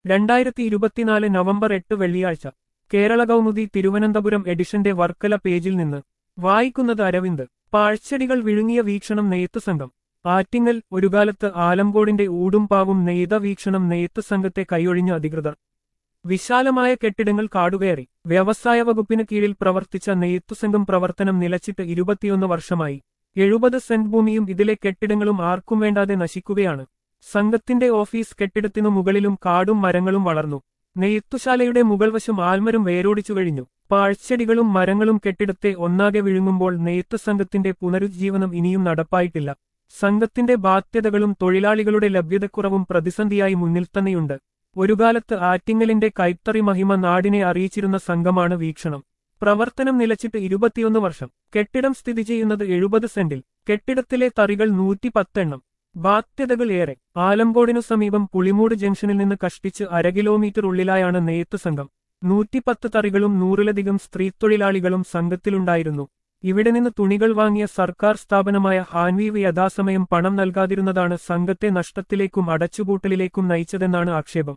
രണ്ടായിരത്തി ഇരുപത്തിനാല് നവംബർ എട്ട് വെള്ളിയാഴ്ച കേരള കൗമുദി തിരുവനന്തപുരം എഡിഷന്റെ വർക്കല പേജിൽ നിന്ന് വായിക്കുന്നത് അരവിന്ദ് പാഴ്ചെടികൾ വിഴുങ്ങിയ വീക്ഷണം നെയ്ത്ത് സംഘം ആറ്റിങ്ങൽ ഒരു കാലത്ത് ആലംകോടിന്റെ ഊടും പാവും നെയ്ത വീക്ഷണം നെയ്ത്ത് സംഘത്തെ കൈയൊഴിഞ്ഞ അധികൃതർ വിശാലമായ കെട്ടിടങ്ങൾ കാടുകയറി വ്യവസായ വകുപ്പിന് കീഴിൽ പ്രവർത്തിച്ച നെയ്ത്തുസംഘം പ്രവർത്തനം നിലച്ചിട്ട് ഇരുപത്തിയൊന്ന് വർഷമായി എഴുപത് സെന്റ് ഭൂമിയും ഇതിലെ കെട്ടിടങ്ങളും ആർക്കും വേണ്ടാതെ നശിക്കുകയാണ് സംഘത്തിന്റെ ഓഫീസ് കെട്ടിടത്തിനു മുകളിലും കാടും മരങ്ങളും വളർന്നു നെയ്ത്തുശാലയുടെ മുകൾവശം ആൽമരം വേരോടിച്ചു കഴിഞ്ഞു പാഴ്ചെടികളും മരങ്ങളും കെട്ടിടത്തെ ഒന്നാകെ വിഴുങ്ങുമ്പോൾ നെയ്ത്ത് സംഘത്തിന്റെ പുനരുജ്ജീവനം ഇനിയും നടപ്പായിട്ടില്ല സംഘത്തിന്റെ ബാധ്യതകളും തൊഴിലാളികളുടെ ലഭ്യതക്കുറവും പ്രതിസന്ധിയായി മുന്നിൽ തന്നെയുണ്ട് ഒരു കാലത്ത് ആറ്റിങ്ങലിന്റെ കൈത്തറി മഹിമ നാടിനെ അറിയിച്ചിരുന്ന സംഘമാണ് വീക്ഷണം പ്രവർത്തനം നിലച്ചിട്ട് ഇരുപത്തിയൊന്ന് വർഷം കെട്ടിടം സ്ഥിതി ചെയ്യുന്നത് എഴുപത് സെന്റിൽ കെട്ടിടത്തിലെ തറികൾ നൂറ്റി പത്തെണ്ണം ബാധ്യതകൾ ഏറെ ആലംകോടിനു സമീപം പുളിമൂട് ജംഗ്ഷനിൽ നിന്ന് കഷ്ടിച്ച് അര കിലോമീറ്റർ ഉള്ളിലായാണ് നെയ്ത്ത് സംഘം നൂറ്റിപ്പത്ത് തറികളും നൂറിലധികം സ്ത്രീത്തൊഴിലാളികളും സംഘത്തിലുണ്ടായിരുന്നു ഇവിടെ നിന്ന് തുണികൾ വാങ്ങിയ സർക്കാർ സ്ഥാപനമായ ഹാൻവീവ് യഥാസമയം പണം നൽകാതിരുന്നതാണ് സംഘത്തെ നഷ്ടത്തിലേക്കും അടച്ചുപൂട്ടലിലേക്കും നയിച്ചതെന്നാണ് ആക്ഷേപം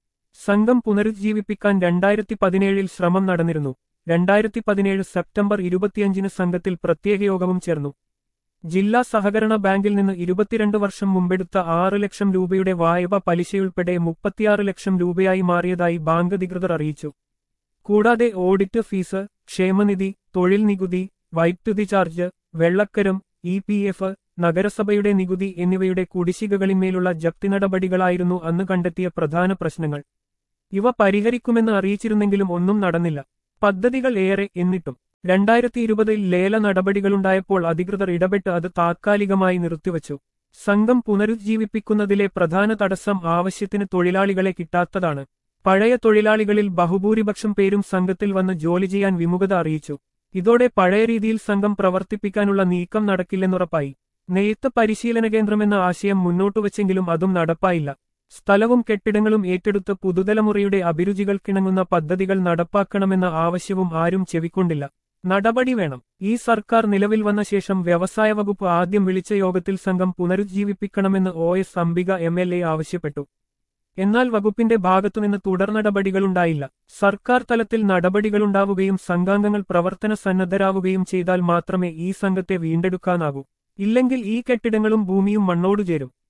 സംഘം പുനരുജ്ജീവിപ്പിക്കാൻ രണ്ടായിരത്തി പതിനേഴിൽ ശ്രമം നടന്നിരുന്നു രണ്ടായിരത്തി പതിനേഴ് സെപ്റ്റംബർ ഇരുപത്തിയഞ്ചിന് സംഘത്തിൽ പ്രത്യേക യോഗവും ചേർന്നു ജില്ലാ സഹകരണ ബാങ്കിൽ നിന്ന് ഇരുപത്തിരണ്ട് വർഷം മുമ്പെടുത്ത ആറ് ലക്ഷം രൂപയുടെ വായ്പ പലിശയുൾപ്പെടെ മുപ്പത്തിയാറ് ലക്ഷം രൂപയായി മാറിയതായി ബാങ്ക് അധികൃതർ അറിയിച്ചു കൂടാതെ ഓഡിറ്റ് ഫീസ് ക്ഷേമനിധി തൊഴിൽ നികുതി വൈദ്യുതി ചാർജ് വെള്ളക്കരം ഇ പി എഫ് നഗരസഭയുടെ നികുതി എന്നിവയുടെ കുടിശ്ശികകളിന്മേലുള്ള ജപ്തി നടപടികളായിരുന്നു അന്ന് കണ്ടെത്തിയ പ്രധാന പ്രശ്നങ്ങൾ ഇവ പരിഹരിക്കുമെന്ന് അറിയിച്ചിരുന്നെങ്കിലും ഒന്നും നടന്നില്ല പദ്ധതികൾ ഏറെ എന്നിട്ടും രണ്ടായിരത്തി ഇരുപതിൽ ലേല നടപടികളുണ്ടായപ്പോൾ അധികൃതർ ഇടപെട്ട് അത് താത്കാലികമായി നിർത്തിവച്ചു സംഘം പുനരുജ്ജീവിപ്പിക്കുന്നതിലെ പ്രധാന തടസ്സം ആവശ്യത്തിന് തൊഴിലാളികളെ കിട്ടാത്തതാണ് പഴയ തൊഴിലാളികളിൽ ബഹുഭൂരിപക്ഷം പേരും സംഘത്തിൽ വന്ന് ജോലി ചെയ്യാൻ വിമുഖത അറിയിച്ചു ഇതോടെ പഴയ രീതിയിൽ സംഘം പ്രവർത്തിപ്പിക്കാനുള്ള നീക്കം നടക്കില്ലെന്നുറപ്പായി നെയ്ത്ത് പരിശീലന കേന്ദ്രമെന്ന ആശയം മുന്നോട്ടുവച്ചെങ്കിലും അതും നടപ്പായില്ല സ്ഥലവും കെട്ടിടങ്ങളും ഏറ്റെടുത്ത് പുതുതലമുറയുടെ അഭിരുചികൾക്കിണങ്ങുന്ന പദ്ധതികൾ നടപ്പാക്കണമെന്ന ആവശ്യവും ആരും ചെവിക്കൊണ്ടില്ല നടപടി വേണം ഈ സർക്കാർ നിലവിൽ വന്ന ശേഷം വ്യവസായ വകുപ്പ് ആദ്യം വിളിച്ച യോഗത്തിൽ സംഘം പുനരുജ്ജീവിപ്പിക്കണമെന്ന് O S Ambika M L A ആവശ്യപ്പെട്ടു എന്നാൽ വകുപ്പിന്റെ ഭാഗത്തുനിന്ന് തുടർ നടപടികളുണ്ടായില്ല സർക്കാർ തലത്തിൽ നടപടികളുണ്ടാവുകയും സംഘാംഗങ്ങൾ പ്രവർത്തന സന്നദ്ധരാവുകയും ചെയ്താൽ മാത്രമേ ഈ സംഘത്തെ വീണ്ടെടുക്കാനാകൂ ഇല്ലെങ്കിൽ ഈ കെട്ടിടങ്ങളും ഭൂമിയും മണ്ണോടു ചേരും